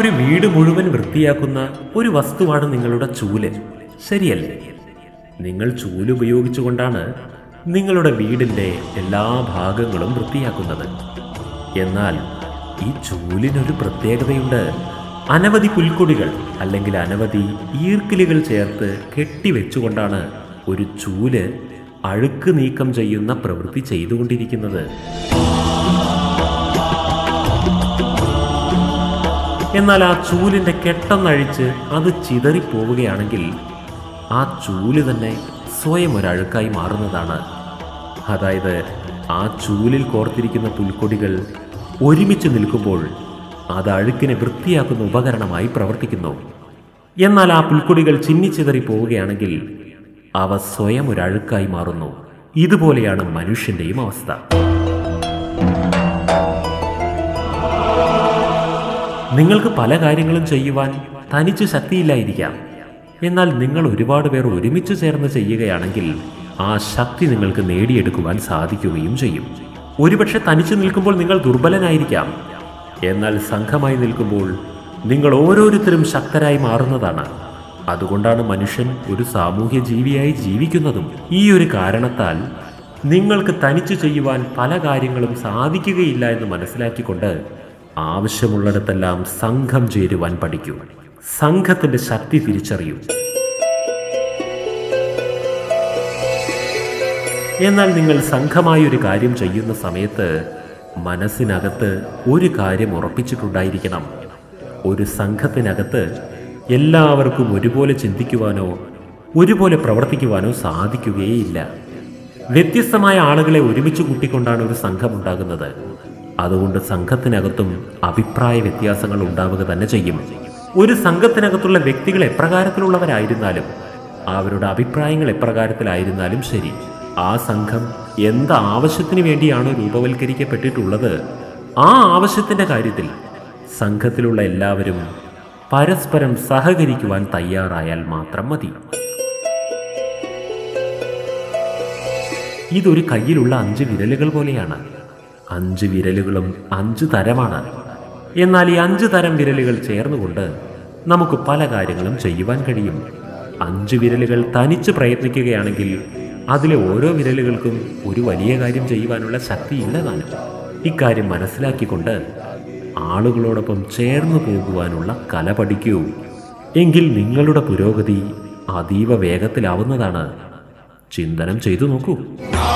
ഒരു വീട് മുഴുവൻ വൃത്തിയാക്കുന്ന ഒരു വസ്തുവാണ് നിങ്ങളുടെ ചൂല് ശരിയല്ലേ നിങ്ങൾ ചൂല് ഉപയോഗിച്ചുകൊണ്ടാണ് നിങ്ങളുടെ വീടിൻ്റെ എല്ലാ ഭാഗങ്ങളും വൃത്തിയാക്കുന്നത് എന്നാൽ ഈ ചൂലിനൊരു പ്രത്യേകതയുണ്ട് അനവധി പുൽക്കൊടികൾ അല്ലെങ്കിൽ അനവധി ഈർക്കിലുകൾ ചേർത്ത് കെട്ടിവെച്ചുകൊണ്ടാണ് ഒരു ചൂല് അഴുക്ക് നീക്കം ചെയ്യുന്ന പ്രവൃത്തി ചെയ്തുകൊണ്ടിരിക്കുന്നത് എന്നാൽ ആ ചൂലിൻ്റെ കെട്ടൊന്നഴിച്ച് അത് ചിതറിപ്പോവുകയാണെങ്കിൽ ആ ചൂല് തന്നെ സ്വയം ഒരഴുക്കായി മാറുന്നതാണ് അതായത് ആ ചൂലിൽ കോർത്തിരിക്കുന്ന പുൽക്കൊടികൾ ഒരുമിച്ച് നിൽക്കുമ്പോൾ അത് അഴുക്കിനെ വൃത്തിയാക്കുന്ന ഉപകരണമായി പ്രവർത്തിക്കുന്നു എന്നാൽ ആ പുൽക്കൊടികൾ ചിന്നിച്ചിതറി പോവുകയാണെങ്കിൽ അവ സ്വയം ഒരഴുക്കായി മാറുന്നു ഇതുപോലെയാണ് മനുഷ്യന്റെയും അവസ്ഥ നിങ്ങൾക്ക് പല കാര്യങ്ങളും ചെയ്യുവാൻ തനിച്ച് ശക്തിയില്ലായിരിക്കാം എന്നാൽ നിങ്ങൾ ഒരുപാട് പേർ ഒരുമിച്ച് ചേർന്ന് ചെയ്യുകയാണെങ്കിൽ ആ ശക്തി നിങ്ങൾക്ക് നേടിയെടുക്കുവാൻ സാധിക്കുകയും ചെയ്യും ഒരുപക്ഷെ തനിച്ച് നിൽക്കുമ്പോൾ നിങ്ങൾ ദുർബലനായിരിക്കാം എന്നാൽ സംഘമായി നിൽക്കുമ്പോൾ നിങ്ങൾ ഓരോരുത്തരും ശക്തരായി മാറുന്നതാണ് അതുകൊണ്ടാണ് മനുഷ്യൻ ഒരു സാമൂഹ്യ ജീവിയായി ജീവിക്കുന്നതും ഈ ഒരു കാരണത്താൽ നിങ്ങൾക്ക് തനിച്ചു ചെയ്യുവാൻ പല കാര്യങ്ങളും സാധിക്കുകയില്ല എന്ന് മനസ്സിലാക്കിക്കൊണ്ട് ആവശ്യമുള്ളിടത്തെല്ലാം സംഘം ചേരുവാൻ പഠിക്കൂ സംഘത്തിന്റെ ശക്തി തിരിച്ചറിയൂ എന്നാൽ നിങ്ങൾ സംഘമായി ഒരു കാര്യം ചെയ്യുന്ന സമയത്ത് മനസ്സിനകത്ത് ഒരു കാര്യം ഉറപ്പിച്ചിട്ടുണ്ടായിരിക്കണം ഒരു സംഘത്തിനകത്ത് എല്ലാവർക്കും ഒരുപോലെ ചിന്തിക്കുവാനോ ഒരുപോലെ പ്രവർത്തിക്കുവാനോ സാധിക്കുകയേയില്ല വ്യത്യസ്തമായ ആളുകളെ ഒരുമിച്ച് കൂട്ടിക്കൊണ്ടാണ് ഒരു സംഘം ഉണ്ടാകുന്നത് അതുകൊണ്ട് സംഘത്തിനകത്തും അഭിപ്രായ വ്യത്യാസങ്ങൾ ഉണ്ടാവുക തന്നെ ചെയ്യും ഒരു സംഘത്തിനകത്തുള്ള വ്യക്തികൾ എപ്രകാരത്തിലുള്ളവരായിരുന്നാലും അവരുടെ അഭിപ്രായങ്ങൾ എപ്രകാരത്തിലായിരുന്നാലും ശരി ആ സംഘം എന്ത് ആവശ്യത്തിന് വേണ്ടിയാണോ രൂപവൽക്കരിക്കപ്പെട്ടിട്ടുള്ളത് ആ ആവശ്യത്തിന്റെ കാര്യത്തിൽ സംഘത്തിലുള്ള എല്ലാവരും പരസ്പരം സഹകരിക്കുവാൻ തയ്യാറായാൽ മാത്രം മതി ഇതൊരു കയ്യിലുള്ള അഞ്ച് വിരലുകൾ പോലെയാണ് അഞ്ച് വിരലുകളും അഞ്ച് തരമാണ് എന്നാൽ ഈ അഞ്ച് തരം വിരലുകൾ ചേർന്നുകൊണ്ട് നമുക്ക് പല കാര്യങ്ങളും ചെയ്യുവാൻ കഴിയും അഞ്ച് വിരലുകൾ തനിച്ച് പ്രയത്നിക്കുകയാണെങ്കിൽ അതിലെ ഓരോ വിരലുകൾക്കും ഒരു വലിയ കാര്യം ചെയ്യുവാനുള്ള ശക്തി ഇല്ലതാനും ഇക്കാര്യം മനസ്സിലാക്കിക്കൊണ്ട് ആളുകളോടൊപ്പം ചേർന്നു പോകുവാനുള്ള കല പഠിക്കൂ എങ്കിൽ നിങ്ങളുടെ പുരോഗതി അതീവ വേഗത്തിലാവുന്നതാണ് ചിന്തനം ചെയ്തു നോക്കൂ ആ